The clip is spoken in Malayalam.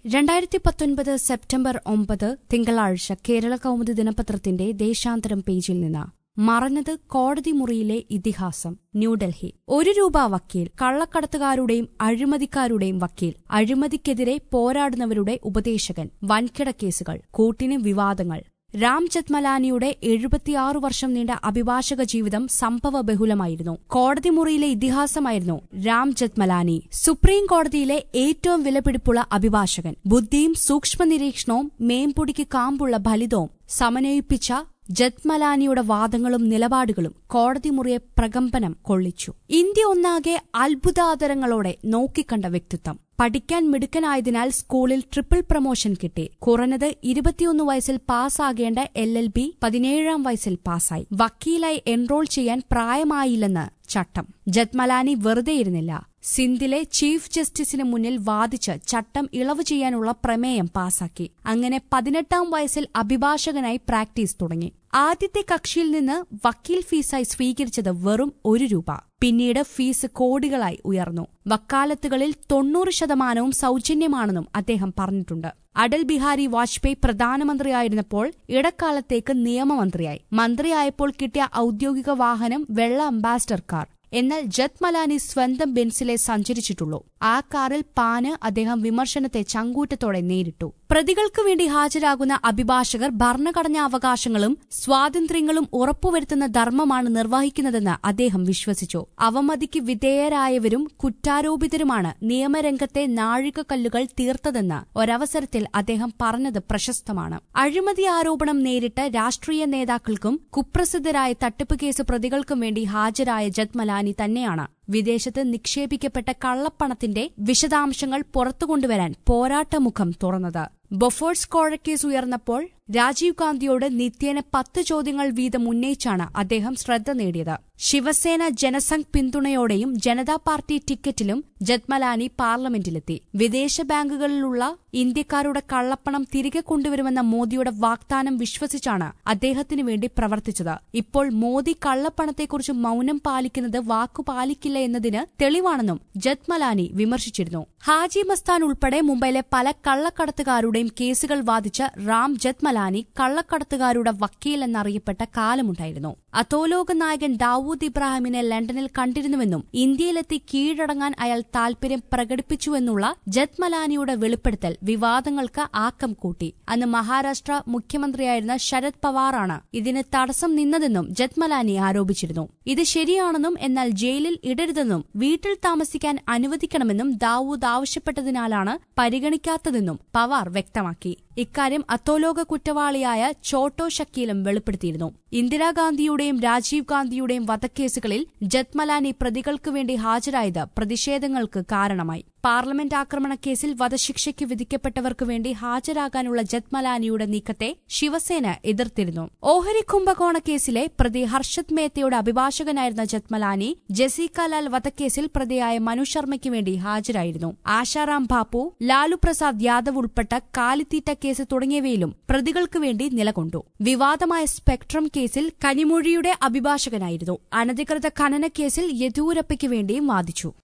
രണ്ടായിരത്തി പത്തൊൻപത് സെപ്റ്റംബർ ഒമ്പത് തിങ്കളാഴ്ച കേരള കൗമുദി ദിനപത്രത്തിന്റെ ദേശാന്തരം പേജിൽ നിന്ന് മറഞ്ഞത് കോടതി മുറിയിലെ ഇതിഹാസം ന്യൂഡൽഹി ഒരു രൂപ വക്കീൽ കള്ളക്കടത്തുകാരുടെയും അഴിമതിക്കാരുടെയും വക്കീൽ അഴിമതിക്കെതിരെ പോരാടുന്നവരുടെ ഉപദേശകൻ വൻകിട കേസുകൾ കൂട്ടിന് വിവാദങ്ങൾ രാം ജത്മലാനിയുടെ എഴുപത്തിയാറു വർഷം നീണ്ട അഭിഭാഷക ജീവിതം സംഭവ ബഹുലമായിരുന്നു കോടതി മുറിയിലെ ഇതിഹാസമായിരുന്നു രാം ജത്മലാനി സുപ്രീം കോടതിയിലെ ഏറ്റവും വിലപിടിപ്പുള്ള അഭിഭാഷകൻ ബുദ്ധിയും സൂക്ഷ്മ നിരീക്ഷണവും മേമ്പൊടിക്ക് കാമ്പുള്ള ഫലിതവും സമന്വയിപ്പിച്ച ജത്മലാനിയുടെ വാദങ്ങളും നിലപാടുകളും കോടതി മുറിയെ പ്രകമ്പനം കൊള്ളിച്ചു ഇന്ത്യ ഒന്നാകെ അത്ഭുതാതരങ്ങളോടെ നോക്കിക്കണ്ട വ്യക്തിത്വം പഠിക്കാൻ മിടുക്കനായതിനാൽ സ്കൂളിൽ ട്രിപ്പിൾ പ്രമോഷൻ കിട്ടി കുറഞ്ഞത് ഇരുപത്തിയൊന്ന് വയസ്സിൽ പാസ്സാകേണ്ട എൽ എൽ ബി പതിനേഴാം വയസ്സിൽ പാസ്സായി വക്കീലായി എൻറോൾ ചെയ്യാൻ പ്രായമായില്ലെന്ന് ചട്ടം ജത്മലാനി വെറുതെയിരുന്നില്ല സിന്ധിലെ ചീഫ് ജസ്റ്റിസിന് മുന്നിൽ വാദിച്ച് ചട്ടം ഇളവ് ചെയ്യാനുള്ള പ്രമേയം പാസാക്കി അങ്ങനെ പതിനെട്ടാം വയസ്സിൽ അഭിഭാഷകനായി പ്രാക്ടീസ് തുടങ്ങി ആദ്യത്തെ കക്ഷിയിൽ നിന്ന് വക്കീൽ ഫീസായി സ്വീകരിച്ചത് വെറും ഒരു രൂപ പിന്നീട് ഫീസ് കോടികളായി ഉയർന്നു വക്കാലത്തുകളിൽ തൊണ്ണൂറ് ശതമാനവും സൌജന്യമാണെന്നും അദ്ദേഹം പറഞ്ഞിട്ടുണ്ട് അടൽ ബിഹാരി വാജ്പേയി പ്രധാനമന്ത്രിയായിരുന്നപ്പോൾ ഇടക്കാലത്തേക്ക് നിയമമന്ത്രിയായി മന്ത്രിയായപ്പോൾ കിട്ടിയ ഔദ്യോഗിക വാഹനം വെള്ള അംബാസഡർ കാർ എന്നാൽ ജത്മലാനി സ്വന്തം ബെൻസിലെ സഞ്ചരിച്ചിട്ടുള്ളൂ ആ കാറിൽ പാന് അദ്ദേഹം വിമർശനത്തെ ചങ്കൂറ്റത്തോടെ നേരിട്ടു പ്രതികൾക്ക് വേണ്ടി ഹാജരാകുന്ന അഭിഭാഷകർ ഭരണഘടനാ അവകാശങ്ങളും സ്വാതന്ത്ര്യങ്ങളും ഉറപ്പുവരുത്തുന്ന ധർമ്മമാണ് നിർവഹിക്കുന്നതെന്ന് അദ്ദേഹം വിശ്വസിച്ചു അവമതിക്ക് വിധേയരായവരും കുറ്റാരോപിതരുമാണ് നിയമരംഗത്തെ നാഴികക്കല്ലുകൾ തീർത്തതെന്ന് ഒരവസരത്തിൽ അദ്ദേഹം പറഞ്ഞത് പ്രശസ്തമാണ് അഴിമതി ആരോപണം നേരിട്ട് രാഷ്ട്രീയ നേതാക്കൾക്കും കുപ്രസിദ്ധരായ തട്ടിപ്പ് കേസ് പ്രതികൾക്കും വേണ്ടി ഹാജരായ ജത്മലാനി തന്നെയാണ് വിദേശത്ത് നിക്ഷേപിക്കപ്പെട്ട കള്ളപ്പണത്തിന്റെ വിശദാംശങ്ങൾ പുറത്തുകൊണ്ടുവരാൻ പോരാട്ടമുഖം തുറന്നത് ബൊഫോഴ്സ് കോഴക്കേസ് ഉയർന്നപ്പോൾ രാജീവ് ഗാന്ധിയോട് നിത്യേന പത്ത് ചോദ്യങ്ങൾ വീതം ഉന്നയിച്ചാണ് അദ്ദേഹം ശ്രദ്ധ നേടിയത് ശിവസേന ജനസംഘ് പിന്തുണയോടെയും ജനതാ പാർട്ടി ടിക്കറ്റിലും ജത്മലാനി പാർലമെന്റിലെത്തി വിദേശ ബാങ്കുകളിലുള്ള ഇന്ത്യക്കാരുടെ കള്ളപ്പണം തിരികെ കൊണ്ടുവരുമെന്ന മോദിയുടെ വാഗ്ദാനം വിശ്വസിച്ചാണ് അദ്ദേഹത്തിനു വേണ്ടി പ്രവർത്തിച്ചത് ഇപ്പോൾ മോദി കള്ളപ്പണത്തെക്കുറിച്ച് മൌനം പാലിക്കുന്നത് വാക്കു പാലിക്കില്ല എന്നതിന് തെളിവാണെന്നും ജത്മലാനി വിമർശിച്ചിരുന്നു ഹാജി മസ്താൻ ഉൾപ്പെടെ മുംബൈയിലെ പല കള്ളക്കടത്തുകാരുടെയും കേസുകൾ വാദിച്ച റാം ജത്മലാനി കള്ളക്കടത്തുകാരുടെ വക്കീൽ എന്നറിയപ്പെട്ട കാലമുണ്ടായിരുന്നു അധോലോക നായകൻ ദാവൂദ് ഇബ്രാഹിമിനെ ലണ്ടനിൽ കണ്ടിരുന്നുവെന്നും ഇന്ത്യയിലെത്തി കീഴടങ്ങാൻ അയാൾ താൽപര്യം പ്രകടിപ്പിച്ചുവെന്നുള്ള ജത്മലാനിയുടെ വെളിപ്പെടുത്തൽ വിവാദങ്ങൾക്ക് ആക്കം കൂട്ടി അന്ന് മഹാരാഷ്ട്ര മുഖ്യമന്ത്രിയായിരുന്ന ശരത് പവാറാണ് ഇതിന് തടസ്സം നിന്നതെന്നും ജത്മലാനി ആരോപിച്ചിരുന്നു ഇത് ശരിയാണെന്നും എന്നാൽ ജയിലിൽ ഇടരുതെന്നും വീട്ടിൽ താമസിക്കാൻ അനുവദിക്കണമെന്നും ദാവൂദ് ആവശ്യപ്പെട്ടതിനാലാണ് പരിഗണിക്കാത്തതെന്നും പവാർ വ്യക്തമാക്കി ഇക്കാര്യം അത്തോലോക കുറ്റവാളിയായ ചോട്ടോ ഷക്കീലും വെളിപ്പെടുത്തിയിരുന്നു ഇന്ദിരാഗാന്ധിയുടെയും രാജീവ് ഗാന്ധിയുടെയും വധക്കേസുകളിൽ ജത്മലാനി പ്രതികൾക്ക് വേണ്ടി ഹാജരായത് പ്രതിഷേധങ്ങൾക്ക് കാരണമായി പാർലമെന്റ് ആക്രമണക്കേസിൽ വധശിക്ഷയ്ക്ക് വിധിക്കപ്പെട്ടവർക്ക് വേണ്ടി ഹാജരാകാനുള്ള ജത്മലാനിയുടെ നീക്കത്തെ ശിവസേന എതിർത്തിരുന്നു ഓഹരി കുംഭകോണ കേസിലെ പ്രതി ഹർഷത് മേത്തയുടെ അഭിഭാഷകനായിരുന്ന ജത്മലാനി ജസീക ലാൽ വധക്കേസിൽ പ്രതിയായ മനു ശർമ്മയ്ക്ക് വേണ്ടി ഹാജരായിരുന്നു ആശാറാം ബാപ്പു ലാലു പ്രസാദ് യാദവ് ഉൾപ്പെട്ട കാലിത്തീറ്റ കേസ് തുടങ്ങിയവയിലും പ്രതികൾക്ക് വേണ്ടി നിലകൊണ്ടു വിവാദമായ സ്പെക്ട്രം കേസിൽ കനിമൊഴിയുടെ അഭിഭാഷകനായിരുന്നു അനധികൃത ഖനന കേസിൽ യെദ്യൂരപ്പയ്ക്ക് വേണ്ടിയും വാദിച്ചു